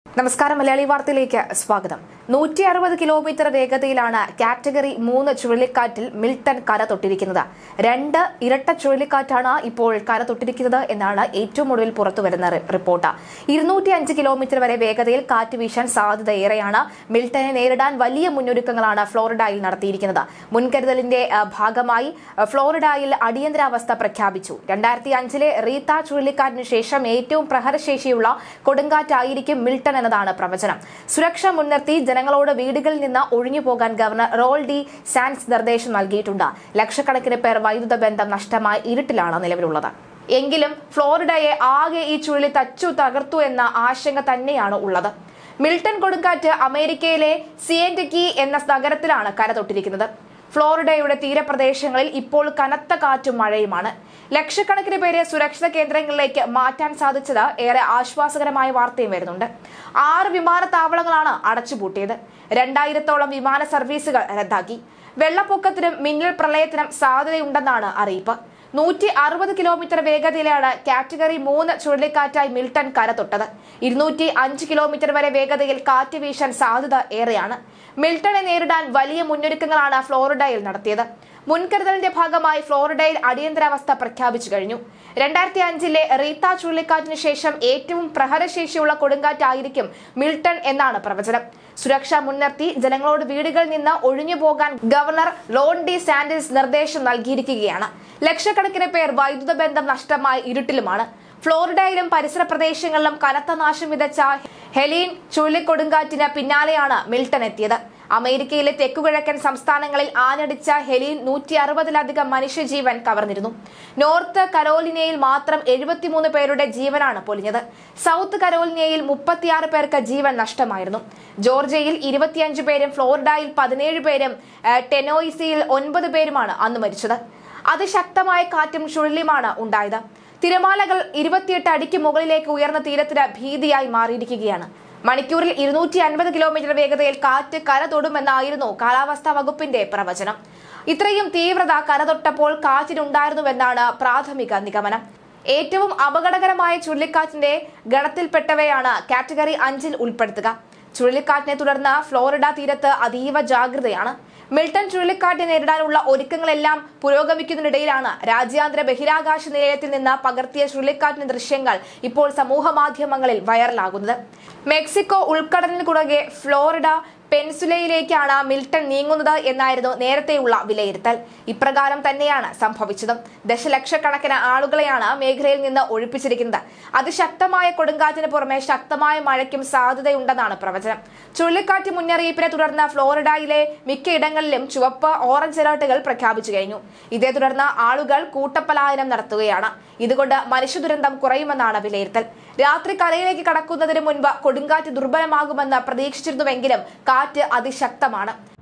നമസ്കാരം മലയാളി വാർത്തയിലേക്ക് സ്വാഗതം നൂറ്റി അറുപത് കിലോമീറ്റർ വേഗതയിലാണ് കാറ്റഗറി മൂന്ന് ചുഴലിക്കാറ്റിൽ മിൽട്ടൺ കര തൊട്ടിരിക്കുന്നത് രണ്ട് ഇരട്ട ചുഴലിക്കാറ്റാണ് ഇപ്പോൾ കര തൊട്ടിരിക്കുന്നത് എന്നാണ് ഏറ്റവും ഒടുവിൽ പുറത്തുവരുന്ന റി- റിപ്പോർട്ട് ഇരുന്നൂറ്റി അഞ്ച് കിലോമീറ്റർ വരെ വേഗതയിൽ കാറ്റ് വീശാൻ സാധ്യത ഏറെയാണ് മിൽട്ടനെ നേരിടാൻ വലിയ മുന്നൊരുക്കങ്ങളാണ് ഫ്ലോറിഡയിൽ നടത്തിയിരിക്കുന്നത് മുൻകരുതലിന്റെ ആ, ഭാഗമായി ആ, ഫ്ലോറിഡയിൽ അടിയന്തരാവസ്ഥ പ്രഖ്യാപിച്ചു രണ്ടായിരത്തി അഞ്ചിലെ റീത്ത ചുഴലിക്കാറ്റിന് ശേഷം ഏറ്റവും പ്രഹരശേഷിയുള്ള കൊടുങ്കാറ്റായിരിക്കും മിൽട്ടൺ എന്നതാണ് പ്രവചനം സുരക്ഷ മുൻനിർത്തി ജനങ്ങളോട് വീടുകളിൽ നിന്ന് ഒഴിഞ്ഞു പോകാൻ ഗവർണർ റോൾ ഡി സാൻസ് നിർദ്ദേശം നൽകിയിട്ടുണ്ട് ലക്ഷക്കണക്കിന് പേർ വൈദ്യുത ബന്ധം നഷ്ടമായി ഇരുട്ടിലാണ് നിലവിലുള്ളത് എങ്കിലും ഫ്ലോറിഡയെ ആകെ ഈ ചുഴലി തച്ചു തകർത്തു എന്ന ആശങ്ക തന്നെയാണ് ഉള്ളത് മിൽട്ടൺ കൊടുങ്കാറ്റ് അമേരിക്കയിലെ സിയന്റക്കി എന്ന നഗരത്തിലാണ് കര തൊട്ടിരിക്കുന്നത് ഫ്ലോറിഡയുടെ തീരപ്രദേശങ്ങളിൽ ഇപ്പോൾ കനത്ത കാറ്റും മഴയുമാണ് ലക്ഷക്കണക്കിന് പേരെ സുരക്ഷിത കേന്ദ്രങ്ങളിലേക്ക് മാറ്റാൻ സാധിച്ചത് ഏറെ ആശ്വാസകരമായ വാർത്തയും വരുന്നുണ്ട് ആറ് വിമാനത്താവളങ്ങളാണ് അടച്ചുപൂട്ടിയത് രണ്ടായിരത്തോളം വിമാന സർവീസുകൾ റദ്ദാക്കി വെള്ളപ്പൊക്കത്തിനും മിന്നൽ പ്രളയത്തിനും സാധ്യതയുണ്ടെന്നാണ് അറിയിപ്പ് നൂറ്റി അറുപത് കിലോമീറ്റർ വേഗതയിലാണ് കാറ്റഗറി മൂന്ന് ചുഴലിക്കാറ്റായി മിൽട്ടൺ കര തൊട്ടത് ഇരുന്നൂറ്റി അഞ്ച് കിലോമീറ്റർ വരെ വേഗതയിൽ കാറ്റ് വീശാൻ സാധ്യത ഏറെയാണ് മിൽട്ടനെ നേരിടാൻ വലിയ മുന്നൊരുക്കങ്ങളാണ് ഫ്ലോറിഡയിൽ നടത്തിയത് മുൻകരുതലിന്റെ ഭാഗമായി ഫ്ലോറിഡയിൽ അടിയന്തരാവസ്ഥ പ്രഖ്യാപിച്ചു കഴിഞ്ഞു രണ്ടായിരത്തി അഞ്ചിലെ റീത്ത ചുഴലിക്കാറ്റിന് ശേഷം ഏറ്റവും പ്രഹരശേഷിയുള്ള കൊടുങ്കാറ്റായിരിക്കും മിൽട്ടൺ എന്നാണ് പ്രവചനം സുരക്ഷ മുൻനിർത്തി ജനങ്ങളോട് വീടുകളിൽ നിന്ന് ഒഴിഞ്ഞു പോകാൻ ഗവർണർ ലോൺ ഡി സാൻഡിൽസ് നിർദ്ദേശം നൽകിയിരിക്കുകയാണ് ലക്ഷക്കണക്കിന് പേർ വൈദ്യുത ബന്ധം നഷ്ടമായി ഇരുട്ടിലുമാണ് ഫ്ലോറിഡയിലും പരിസര പ്രദേശങ്ങളിലും കനത്ത നാശം വിതച്ച ഹെലീൻ ചുഴലിക്കൊടുങ്കാറ്റിന് പിന്നാലെയാണ് മിൽട്ടൺ എത്തിയത് അമേരിക്കയിലെ തെക്കുകിഴക്കൻ സംസ്ഥാനങ്ങളിൽ ആഞ്ഞടിച്ച ഹെലീൻ നൂറ്റി അറുപതിലധികം മനുഷ്യജീവൻ കവർന്നിരുന്നു നോർത്ത് കരോലിനയിൽ മാത്രം എഴുപത്തിമൂന്ന് പേരുടെ ജീവനാണ് പൊലിഞ്ഞത് സൗത്ത് കരോലിനയിൽ മുപ്പത്തിയാറ് പേർക്ക് ജീവൻ നഷ്ടമായിരുന്നു ജോർജിയയിൽ ഇരുപത്തിയഞ്ച് പേരും ഫ്ലോറിഡയിൽ പതിനേഴ് പേരും ആ, ടെനോയിസിയിൽ ഒൻപത് പേരുമാണ് അന്ന് മരിച്ചത് അതിശക്തമായ കാറ്റും ചുഴലിയുമാണ് ഉണ്ടായത് തിരമാലകൾ ഇരുപത്തിയെട്ട് അടിക്ക് മുകളിലേക്ക് ഉയർന്ന തീരത്തിന് ഭീതിയായി മാറിയിരിക്കുകയാണ് മണിക്കൂറിൽ ഇരുന്നൂറ്റി അൻപത് കിലോമീറ്റർ വേഗതയിൽ കാറ്റ് കര തൊടുമെന്നായിരുന്നു കാലാവസ്ഥാ വകുപ്പിന്റെ പ്രവചനം ഇത്രയും തീവ്രത കര തൊട്ടപ്പോൾ കാറ്റിനുണ്ടായിരുന്നുവെന്നാണ് പ്രാഥമിക നിഗമനം ഏറ്റവും അപകടകരമായ ചുഴലിക്കാറ്റിന്റെ ഗണത്തിൽപ്പെട്ടവയാണ് കാറ്റഗറി അഞ്ചിൽ ഉൾപ്പെടുത്തുക ചുഴലിക്കാറ്റിനെ തുടർന്ന് ഫ്ലോറിഡ തീരത്ത് അതീവ ജാഗ്രതയാണ് മിൽട്ടൺ ചുഴലിക്കാറ്റിനെ നേരിടാനുള്ള ഒരുക്കങ്ങളെല്ലാം പുരോഗമിക്കുന്നതിനിടയിലാണ് രാജ്യാന്തര ബഹിരാകാശ നിലയത്തിൽ നിന്ന് പകർത്തിയ ചുഴലിക്കാറ്റിന്റെ ദൃശ്യങ്ങൾ ഇപ്പോൾ സമൂഹ മാധ്യമങ്ങളിൽ വൈറലാകുന്നത് മെക്സിക്കോ ഉൾക്കടലിന് കുറുകെ ഫ്ലോറിഡ പെൻസുലയിലേക്കാണ് മിൽട്ടൺ നീങ്ങുന്നത് എന്നായിരുന്നു നേരത്തെയുള്ള വിലയിരുത്തൽ ഇപ്രകാരം തന്നെയാണ് സംഭവിച്ചതും ദശലക്ഷക്കണക്കിന് ആളുകളെയാണ് മേഖലയിൽ നിന്ന് ഒഴിപ്പിച്ചിരിക്കുന്നത് അതിശക്തമായ കൊടുങ്കാറ്റിന് പുറമെ ശക്തമായ മഴയ്ക്കും സാധ്യതയുണ്ടെന്നാണ് പ്രവചനം ചുഴലിക്കാറ്റ് മുന്നറിയിപ്പിനെ തുടർന്ന് ഫ്ലോറിഡയിലെ മിക്കയിടങ്ങളിലും ചുവപ്പ് ഓറഞ്ച് അലർട്ടുകൾ പ്രഖ്യാപിച്ചു കഴിഞ്ഞു ഇതേ തുടർന്ന് ആളുകൾ കൂട്ടപ്പലായനം നടത്തുകയാണ് ഇതുകൊണ്ട് മനുഷ്യദുരന്തം കുറയുമെന്നാണ് വിലയിരുത്തൽ രാത്രി കരയിലേക്ക് കടക്കുന്നതിന് മുൻപ് കൊടുങ്കാറ്റ് ദുർബലമാകുമെന്ന് പ്രതീക്ഷിച്ചിരുന്നുവെങ്കിലും കാറ്റ് അതിശക്തമാണ്